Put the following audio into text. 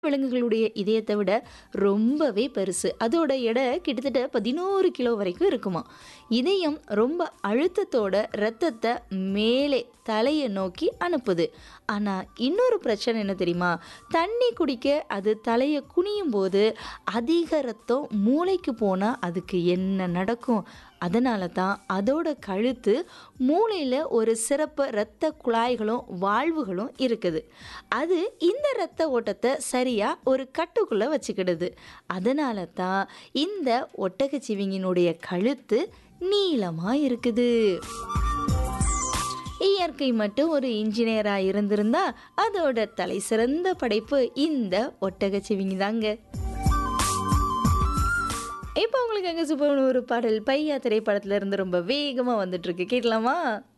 விலங்குகளுடைய இதயத்தை விட ரொம்பவே பெருசு அதோட எடை கிட்டத்தட்ட பதினோரு கிலோ வரைக்கும் இருக்குமா இதயம் ரொம்ப அழுத்தத்தோட ரத்தத்தை மேலே தலையை நோக்கி அனுப்புது ஆனால் இன்னொரு பிரச்சனை என்ன தெரியுமா தண்ணி குடிக்க அது தலையை குனியும் போது அதிக ரத்தம் மூளைக்கு போனால் அதுக்கு என்ன நடக்கும் அதனால தான் அதோட கழுத்து மூளையில் ஒரு சிறப்பு இரத்த குழாய்களும் வாழ்வுகளும் இருக்குது அது இந்த இரத்த ஓட்டத்தை சரியாக ஒரு கட்டுக்குள்ளே வச்சுக்கிடுது அதனால தான் இந்த ஒட்டகச்சிவிங்கினுடைய கழுத்து நீளமாக இருக்குது இயற்கை மட்டும் ஒரு இன்ஜினியராக இருந்திருந்தா அதோட தலை சிறந்த படைப்பு இந்த ஒட்டகச்சிவிங்கி தாங்க இப்போ உங்களுக்கு அங்கே சூப்பர் ஒரு பாடல் பையா திரைப்படத்துல இருந்து ரொம்ப வேகமாக வந்துட்டு இருக்கு கேட்கலாமா